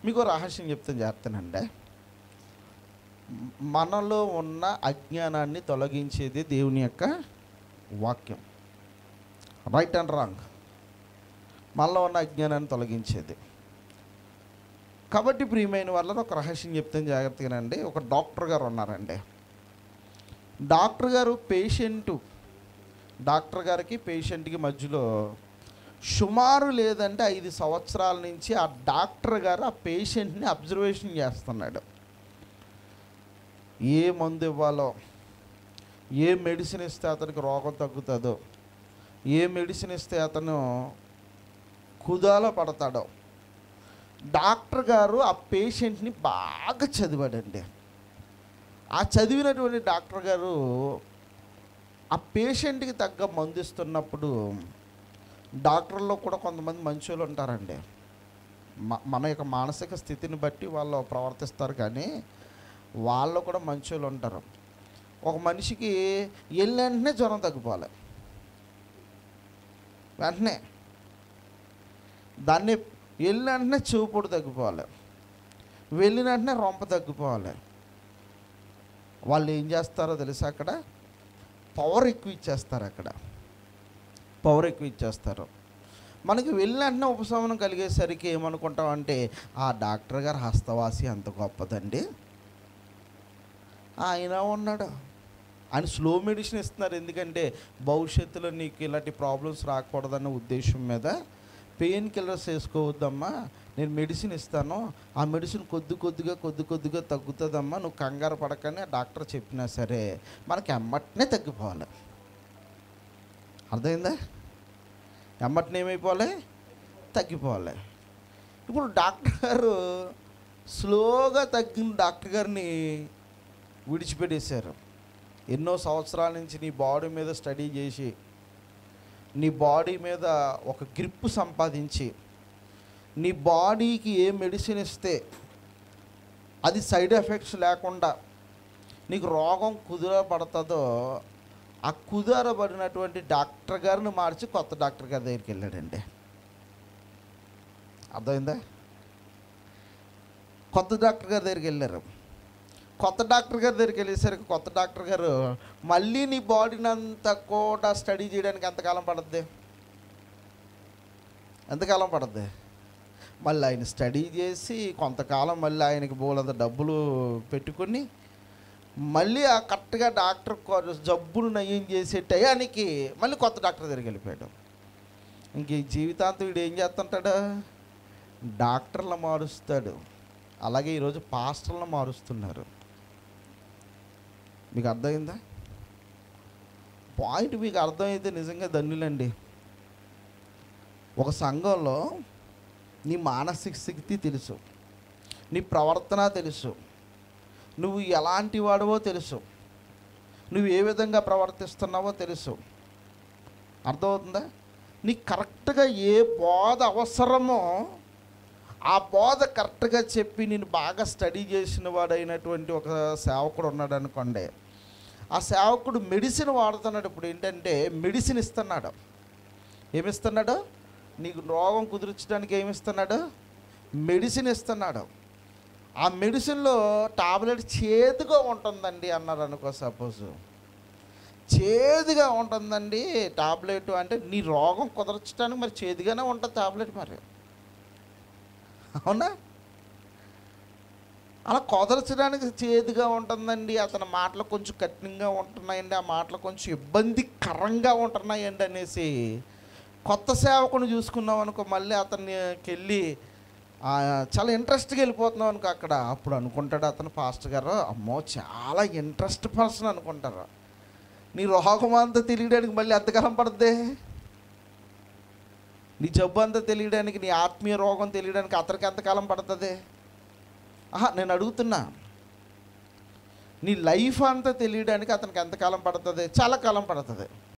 మీకు రహస్యం చెప్తాను చేస్తానండి మనలో ఉన్న అజ్ఞానాన్ని తొలగించేది దేవుని యొక్క వాక్యం రైట్ అండ్ రాంగ్ మనలో ఉన్న అజ్ఞానాన్ని తొలగించేది కాబట్టి ప్రియమైన వాళ్ళని ఒక రహస్యం చెప్తాను జాగ్రత్తగానండి ఒక డాక్టర్ గారు ఉన్నారండి డాక్టర్ గారు పేషెంటు డాక్టర్ గారికి పేషెంట్కి మధ్యలో సుమారు లేదంటే ఐదు సంవత్సరాల నుంచి ఆ డాక్టర్ గారు ఆ పేషెంట్ని అబ్జర్వేషన్ చేస్తున్నాడు ఏ మందు ఇవ్వాలో ఏ మెడిసిన్ ఇస్తే అతనికి రోగం తగ్గుతుందో ఏ మెడిసిన్ ఇస్తే అతను కుదాలో పడతాడో డాక్టర్ గారు ఆ పేషెంట్ని బాగా చదివాడండి ఆ చదివినటువంటి డాక్టర్ గారు ఆ పేషెంట్కి తగ్గ మందు ఇస్తున్నప్పుడు డాక్టర్లో కూడా కొంతమంది మంచోళ్ళు ఉంటారండి మ- మన యొక్క మానసిక స్థితిని బట్టి వాళ్ళు ప్రవర్తిస్తారు కానీ వాళ్ళు కూడా మంచోళ్ళు ఉంటారు ఒక మనిషికి వెళ్ళిన వెంటనే జ్వరం తగ్గిపోవాలి వెంటనే దాన్ని వెళ్ళిన వెంటనే చూపుడు తగ్గిపోవాలి వెళ్ళిన వెంటనే రొంప తగ్గిపోవాలి వాళ్ళు ఏం చేస్తారో తెలుసా అక్కడ పవర్ ఎక్కువ ఇచ్చేస్తారు అక్కడ పవర్ ఎక్కువ ఇచ్చేస్తారు మనకి వెళ్ళిన వెంటనే ఉపశమనం కలిగేసరికి ఏమనుకుంటాం అంటే ఆ డాక్టర్ గారు హస్తవాసి అంత గొప్పదండి ఆయన ఉన్నాడు ఆయన స్లో మెడిసిన్ ఇస్తున్నారు ఎందుకంటే భవిష్యత్తులో నీకు ఇలాంటి ప్రాబ్లమ్స్ రాకూడదన్న ఉద్దేశం మీద పెయిన్ కిల్లర్స్ వేసుకోవద్దమ్మా నేను మెడిసిన్ ఇస్తాను ఆ మెడిసిన్ కొద్ది కొద్దిగా కొద్ది కొద్దిగా తగ్గుతుందమ్మా నువ్వు కంగారు పడకని ఆ డాక్టర్ చెప్పినా సరే మనకి ఎమ్మటనే తగ్గిపోవాలి అర్థమైందా ఎమ్మటనే ఏమైపోవాలి తగ్గిపోవాలి ఇప్పుడు డాక్టర్ గారు స్లోగా తగ్గిన డాక్టర్ గారిని విడిచిపెట్టేశారు ఎన్నో సంవత్సరాల నుంచి నీ బాడీ మీద స్టడీ చేసి నీ బాడీ మీద ఒక గ్రిప్ సంపాదించి నీ బాడీకి ఏ మెడిసిన్ ఇస్తే అది సైడ్ ఎఫెక్ట్స్ లేకుండా నీకు రోగం కుదురపడుతుందో ఆ కుదురబడినటువంటి డాక్టర్ గారిని మార్చి కొత్త డాక్టర్ గారి దగ్గరికి వెళ్ళాడండి అర్థమైందా కొత్త డాక్టర్ గారి దగ్గరికి వెళ్ళారు కొత్త డాక్టర్ గారి దగ్గరికి వెళ్ళేసరికి కొత్త డాక్టర్ గారు మళ్ళీ నీ బాడీని అంతా కూడా స్టడీ చేయడానికి ఎంతకాలం పడుద్ది ఎంతకాలం పడుద్ది మళ్ళీ ఆయన స్టడీ చేసి కొంతకాలం మళ్ళీ ఆయనకి బోలంత డబ్బులు పెట్టుకొని మళ్ళీ ఆ కరెక్ట్గా డాక్టర్ కొ- జబ్బులు నయం చేసే టయానికి మళ్ళీ కొత్త డాక్టర్ దగ్గరికి వెళ్ళిపోయాడు ఇంక ఈ జీవితాంతం వీడు ఏం చేస్తుంటాడు డాక్టర్లు మారుస్తాడు అలాగే ఈరోజు పాస్టర్లను మారుస్తున్నారు మీకు అర్థమైందా పాయింట్ మీకు అర్థమైతే నిజంగా ధన్యులండి ఒక సంఘంలో నీ మానసిక స్థితి తెలుసు నీ ప్రవర్తన తెలుసు నువ్వు ఎలాంటి వాడవో తెలుసు నువ్వు ఏ విధంగా ప్రవర్తిస్తున్నావో తెలుసు అర్థమవుతుందా నీకు కరెక్ట్గా ఏ బోధ అవసరమో ఆ బోధ కరెక్ట్గా చెప్పి నేను బాగా స్టడీ చేసిన వాడైనటువంటి ఒక సేవకుడు ఉన్నాడు అనుకోండి ఆ సేవకుడు మెడిసిన్ వాడుతున్నాడు ఇప్పుడు ఏంటంటే మెడిసిన్ ఇస్తున్నాడు ఏమిస్తున్నాడు నీకు రోగం కుదుర్చడానికి ఏమిస్తున్నాడు మెడిసిన్ ఇస్తున్నాడు ఆ మెడిసిన్లో టాబ్లెట్ చేదుగా ఉంటుందండి అన్నారు అనుకో సపోజ్ చేదుగా ఉంటుందండి టాబ్లెట్ అంటే నీ రోగం కుదర్చడానికి మరి చేదుగానే ఉంటుంది టాబ్లెట్ మరి అవునా అలా కుదర్చడానికి చేదుగా ఉంటుందండి అతని మాటలు కొంచెం కఠినంగా ఉంటున్నాయండి ఆ మాటలు కొంచెం ఇబ్బందికరంగా ఉంటున్నాయండి అనేసి కొత్త సేవకుని చూసుకున్నాం అనుకో మళ్ళీ అతనికి వెళ్ళి ఆ, చాలా ఇంట్రెస్ట్గా వెళ్ళిపోతున్నాం అనుకో అక్కడ అప్పుడు అనుకుంటాడు అతను పాస్టర్ గారు అమ్మో చాలా ఇంట్రెస్ట్ పర్సన్ అనుకుంటారు నీ రోగం అంతా తెలియడానికి మళ్ళీ ఎంతకాలం పడుద్ది నీ జబ్బు అంతా తెలియడానికి నీ ఆత్మీయ రోగం తెలియడానికి అతనికి ఎంతకాలం పడుతుంది ఆహా నేను అడుగుతున్నా నీ లైఫ్ అంతా తెలియడానికి అతనికి ఎంతకాలం పడుతుంది చాలా కాలం పడుతుంది